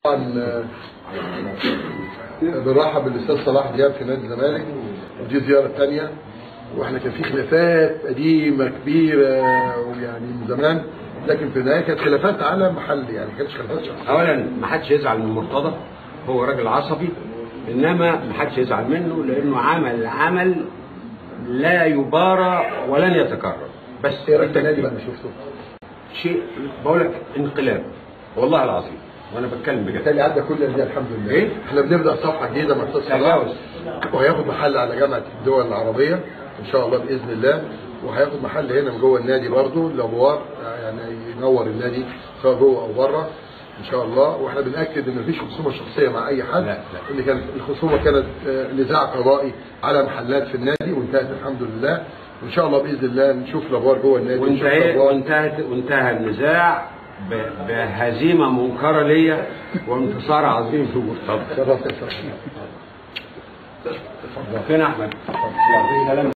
طبعا بنرحب بالاستاذ صلاح دياب في نادي الزمالك ودي زياره ثانيه واحنا كان في خلافات قديمه كبيره ويعني من زمان لكن في النهايه كانت خلافات على محل يعني ما كانتش خلافات شخصيه اولا ما حدش يزعل من مرتضى هو راجل عصبي انما ما حدش يزعل منه لانه عمل عمل لا يبارى ولن يتكرر بس ايه رايك في النادي بالتأكيد. بقى شفته؟ شيء بقول لك انقلاب والله العظيم وانا بتكلم بجد بالتالي عدى كل الانديه الحمد لله إيه؟ احنا بنبدا صفحه جديده مع الاستاذ صلاح تجاوز. وهياخد محل على جامعه الدول العربيه ان شاء الله باذن الله وهياخد محل هنا من جوه النادي برضه لابوار يعني ينور النادي سواء جوه او بره ان شاء الله واحنا بناكد ان مفيش خصومه شخصيه مع اي حد لا، لا. اللي كانت الخصومه كانت آه، نزاع قضائي على محلات في النادي وانتهت الحمد لله وان شاء الله باذن الله نشوف لابوار جوه النادي ونشوف وانتهى لابوار وانتهت وانتهى النزاع ب- بهزيمه منكره ليا وانتصار عظيم في مرتضى شرفت يا استاذ فين احمد؟